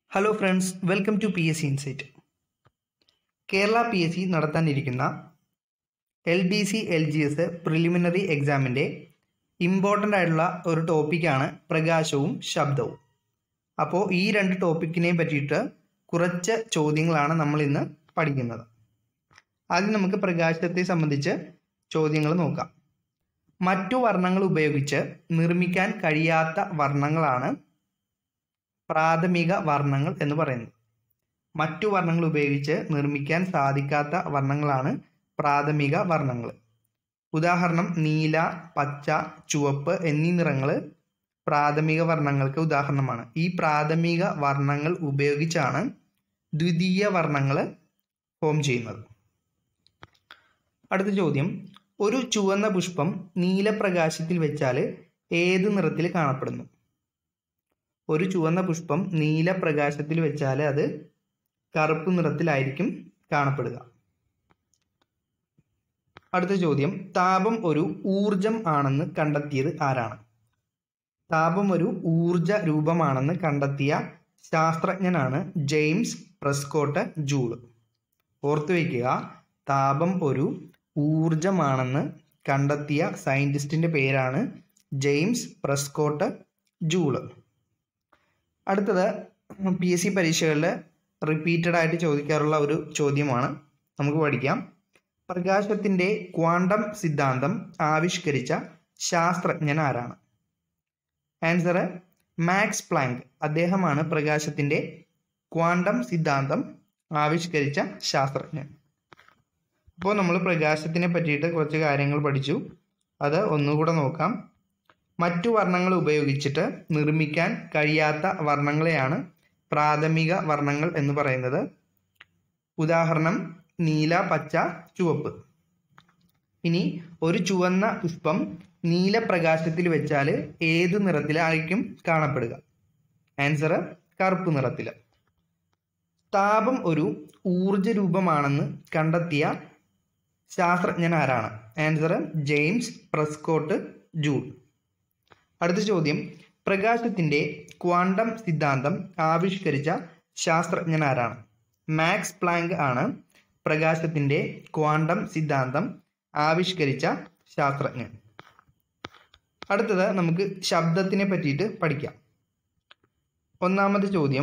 hello friends welcome to P S C insight Kerala P S C നടത്താനിരിക്കുന്ന L D C L G S preliminary എക്സാമിൻ്റെ important ആയിട്ടുള്ള ഒരു ടോപ്പിക്കാണ് പ്രകാശവും ശബ്ദവും അപ്പോൾ ഈ രണ്ട് ടോപ്പിക്കിനെ പറ്റിയിട്ട് കുറച്ച് ചോദ്യങ്ങളാണ് നമ്മൾ ഇന്ന് പഠിക്കുന്നത് ആദ്യം നമുക്ക് പ്രകാശത്തെ സംബന്ധിച്ച് ചോദ്യങ്ങൾ നോക്കാം മറ്റു വർണ്ണങ്ങൾ ഉപയോഗിച്ച് നിർമ്മിക്കാൻ കഴിയാത്ത വർണ്ണങ്ങളാണ് പ്രാഥമിക വർണ്ണങ്ങൾ എന്ന് പറയുന്നത് മറ്റു വർണ്ണങ്ങൾ ഉപയോഗിച്ച് നിർമ്മിക്കാൻ സാധിക്കാത്ത വർണ്ണങ്ങളാണ് പ്രാഥമിക വർണ്ണങ്ങൾ ഉദാഹരണം നീല പച്ച ചുവപ്പ് എന്നീ നിറങ്ങൾ പ്രാഥമിക വർണ്ണങ്ങൾക്ക് ഉദാഹരണമാണ് ഈ പ്രാഥമിക വർണ്ണങ്ങൾ ഉപയോഗിച്ചാണ് ദ്വിതീയ വർണ്ണങ്ങൾ ഫോം ചെയ്യുന്നത് അടുത്ത ചോദ്യം ഒരു ചുവന്ന പുഷ്പം നീലപ്രകാശത്തിൽ വെച്ചാൽ ഏത് നിറത്തിൽ കാണപ്പെടുന്നു ഒരു ചുവന്ന പുഷ്പം നീലപ്രകാശത്തിൽ വെച്ചാൽ അത് കറുപ്പ് നിറത്തിലായിരിക്കും കാണപ്പെടുക അടുത്ത ചോദ്യം താപം ഒരു ഊർജം ആണെന്ന് കണ്ടെത്തിയത് ആരാണ് താപം ഒരു ഊർജ രൂപമാണെന്ന് കണ്ടെത്തിയ ശാസ്ത്രജ്ഞനാണ് ജെയിംസ് പ്രസ്കോട്ട് ജൂൾ ഓർത്തു വയ്ക്കുക താപം ഒരു ഊർജമാണെന്ന് കണ്ടെത്തിയ സയൻറ്റിസ്റ്റിൻ്റെ പേരാണ് ജെയിംസ് പ്രസ്കോട്ട് ജൂള് അടുത്തത് പി എസ് സി പരീക്ഷകളിൽ റിപ്പീറ്റഡ് ആയിട്ട് ചോദിക്കാറുള്ള ഒരു ചോദ്യമാണ് നമുക്ക് പഠിക്കാം പ്രകാശത്തിൻ്റെ ക്വാണ്ടം സിദ്ധാന്തം ആവിഷ്കരിച്ച ശാസ്ത്രജ്ഞൻ ആരാണ് ആൻസർ മാക്സ് പ്ലാങ്ക് അദ്ദേഹമാണ് പ്രകാശത്തിൻ്റെ ക്വാണ്ടം സിദ്ധാന്തം ആവിഷ്കരിച്ച ശാസ്ത്രജ്ഞൻ അപ്പോൾ നമ്മൾ പ്രകാശത്തിനെ പറ്റിയിട്ട് കുറച്ച് കാര്യങ്ങൾ പഠിച്ചു അത് ഒന്നുകൂടെ നോക്കാം മറ്റു വർണ്ണങ്ങൾ ഉപയോഗിച്ചിട്ട് നിർമ്മിക്കാൻ കഴിയാത്ത വർണ്ണങ്ങളെയാണ് പ്രാഥമിക വർണ്ണങ്ങൾ എന്ന് പറയുന്നത് ഉദാഹരണം നീല പച്ച ചുവപ്പ് ഇനി ഒരു ചുവന്ന പുഷ്പം നീലപ്രകാശത്തിൽ വെച്ചാൽ ഏത് നിറത്തിലായിരിക്കും കാണപ്പെടുക ആൻസർ കറുപ്പ് നിറത്തിൽ താപം ഒരു ഊർജ രൂപമാണെന്ന് കണ്ടെത്തിയ ശാസ്ത്രജ്ഞൻ ആരാണ് ആൻസർ ജെയിംസ് പ്രസ്കോട്ട് ജൂൾ അടുത്ത ചോദ്യം പ്രകാശത്തിൻ്റെ ക്വാണ്ടം സിദ്ധാന്തം ആവിഷ്കരിച്ച ശാസ്ത്രജ്ഞൻ ആരാണ് മാക്സ് പ്ലാങ്ക് ആണ് പ്രകാശത്തിൻ്റെ ക്വാണ്ടം സിദ്ധാന്തം ആവിഷ്കരിച്ച ശാസ്ത്രജ്ഞൻ അടുത്തത് നമുക്ക് ശബ്ദത്തിനെ പറ്റിയിട്ട് പഠിക്കാം ഒന്നാമത് ചോദ്യം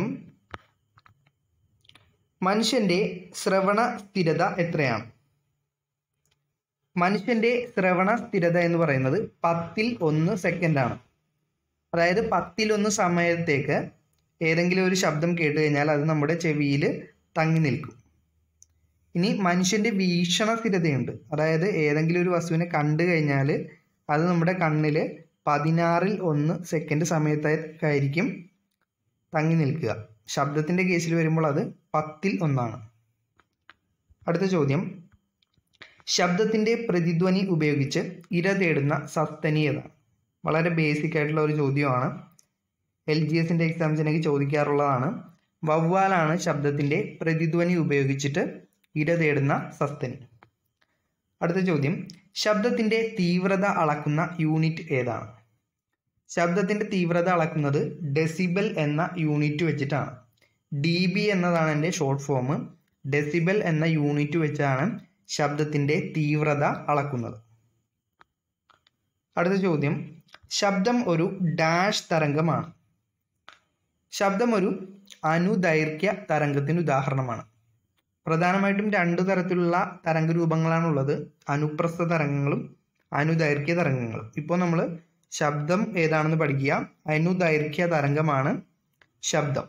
മനുഷ്യൻ്റെ ശ്രവണ സ്ഥിരത എത്രയാണ് മനുഷ്യൻ്റെ ശ്രവണ സ്ഥിരത എന്ന് പറയുന്നത് പത്തിൽ ഒന്ന് സെക്കൻഡാണ് അതായത് പത്തിലൊന്ന് സമയത്തേക്ക് ഏതെങ്കിലും ഒരു ശബ്ദം കേട്ട് കഴിഞ്ഞാൽ അത് നമ്മുടെ ചെവിയിൽ തങ്ങി നിൽക്കും ഇനി മനുഷ്യൻ്റെ വീക്ഷണ സ്ഥിരതയുണ്ട് അതായത് ഏതെങ്കിലും ഒരു വസ്തുവിനെ കണ്ടു കഴിഞ്ഞാൽ അത് നമ്മുടെ കണ്ണിൽ പതിനാറിൽ ഒന്ന് സെക്കൻഡ് സമയത്തേക്കായിരിക്കും തങ്ങി നിൽക്കുക ശബ്ദത്തിൻ്റെ കേസിൽ വരുമ്പോൾ അത് പത്തിൽ ഒന്നാണ് അടുത്ത ചോദ്യം ശബ്ദത്തിൻ്റെ പ്രതിധ്വനി ഉപയോഗിച്ച് ഇര തേടുന്ന സസ്തനി ഏതാണ് വളരെ ബേസിക് ആയിട്ടുള്ള ഒരു ചോദ്യമാണ് എൽ ജി എസിൻ്റെ എക്സാംസിനൊക്കെ ചോദിക്കാറുള്ളതാണ് വവ്വാലാണ് ശബ്ദത്തിൻ്റെ പ്രതിധ്വനി ഉപയോഗിച്ചിട്ട് ഇര തേടുന്ന സസ്തനി അടുത്ത ചോദ്യം ശബ്ദത്തിൻ്റെ തീവ്രത അളക്കുന്ന യൂണിറ്റ് ഏതാണ് ശബ്ദത്തിൻ്റെ തീവ്രത അളക്കുന്നത് ഡെസിബൽ എന്ന യൂണിറ്റ് വെച്ചിട്ടാണ് ഡി ബി എന്നതാണ് എൻ്റെ ഷോർട്ട് ഫോം ഡെസിബൽ എന്ന യൂണിറ്റ് വെച്ചാണ് ശബ്ദത്തിൻ്റെ തീവ്രത അളക്കുന്നത് അടുത്ത ചോദ്യം ശബ്ദം ഒരു ഡാഷ് തരംഗമാണ് ശബ്ദം ഒരു അനുദൈർഘ്യ തരംഗത്തിന് ഉദാഹരണമാണ് പ്രധാനമായിട്ടും രണ്ട് തരത്തിലുള്ള തരംഗ രൂപങ്ങളാണുള്ളത് അനുപ്രസ്ഥ തരംഗങ്ങളും അനുദൈർഘ്യ തരംഗങ്ങളും ഇപ്പോൾ നമ്മൾ ശബ്ദം ഏതാണെന്ന് പഠിക്കുക അനുദൈർഘ്യ തരംഗമാണ് ശബ്ദം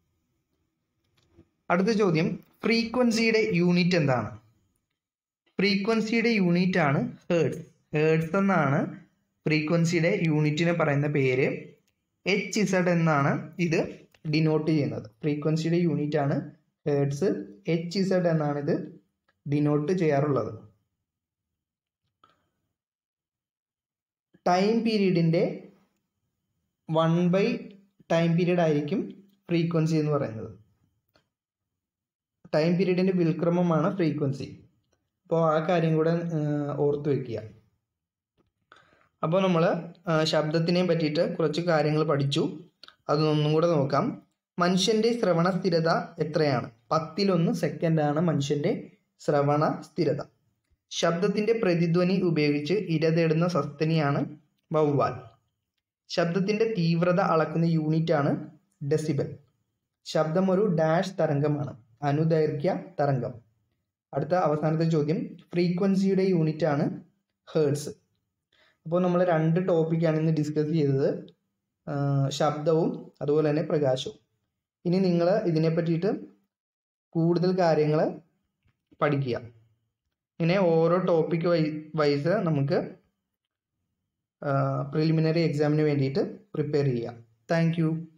അടുത്ത ചോദ്യം ഫ്രീക്വൻസിയുടെ യൂണിറ്റ് എന്താണ് ഫ്രീക്വൻസിയുടെ യൂണിറ്റ് ആണ് ഹേർട്സ് ഹേർട്സ് എന്നാണ് ഫ്രീക്വൻസിയുടെ യൂണിറ്റിനെ പറയുന്ന പേര് എച്ച് ഇസഡ് എന്നാണ് ഇത് ഡിനോട്ട് ചെയ്യുന്നത് ഫ്രീക്വൻസിയുടെ യൂണിറ്റ് ആണ് ഹേർട്സ് എച്ച് ഇസഡ് എന്നാണ് ഇത് ഡിനോട്ട് ചെയ്യാറുള്ളത് ടൈം പീരീഡിൻ്റെ വൺ ബൈ ടൈം പീരീഡ് ആയിരിക്കും ഫ്രീക്വൻസി എന്ന് പറയുന്നത് ടൈം പീരീഡിൻ്റെ വിൽക്രമമാണ് ഫ്രീക്വൻസി അപ്പോൾ ആ കാര്യം കൂടെ ഓർത്ത് വെക്കുക അപ്പോൾ നമ്മൾ ശബ്ദത്തിനെ പറ്റിയിട്ട് കുറച്ച് കാര്യങ്ങൾ പഠിച്ചു അതൊന്നും കൂടെ നോക്കാം മനുഷ്യൻ്റെ ശ്രവണ സ്ഥിരത എത്രയാണ് പത്തിലൊന്ന് സെക്കൻഡാണ് മനുഷ്യൻ്റെ ശ്രവണ സ്ഥിരത ശബ്ദത്തിൻ്റെ പ്രതിധ്വനി ഉപയോഗിച്ച് ഇര തേടുന്ന സസ്തനിയാണ് വവ്വാൽ ശബ്ദത്തിൻ്റെ തീവ്രത അളക്കുന്ന യൂണിറ്റാണ് ഡെസിബൽ ശബ്ദം ഒരു ഡാഷ് തരംഗമാണ് അനുദൈർഘ്യ തരംഗം അടുത്ത അവസാനത്തെ ചോദ്യം ഫ്രീക്വൻസിയുടെ യൂണിറ്റ് ആണ് ഹേർട്സ് അപ്പോൾ നമ്മൾ രണ്ട് ടോപ്പിക്കാണ് ഇന്ന് ഡിസ്കസ് ചെയ്തത് ശബ്ദവും അതുപോലെ തന്നെ പ്രകാശവും ഇനി നിങ്ങൾ ഇതിനെ പറ്റിയിട്ട് കൂടുതൽ കാര്യങ്ങൾ പഠിക്കുക ഇങ്ങനെ ഓരോ ടോപ്പിക് വൈ വൈസ് നമുക്ക് പ്രിലിമിനറി എക്സാമിന് വേണ്ടിയിട്ട് പ്രിപ്പയർ ചെയ്യാം താങ്ക്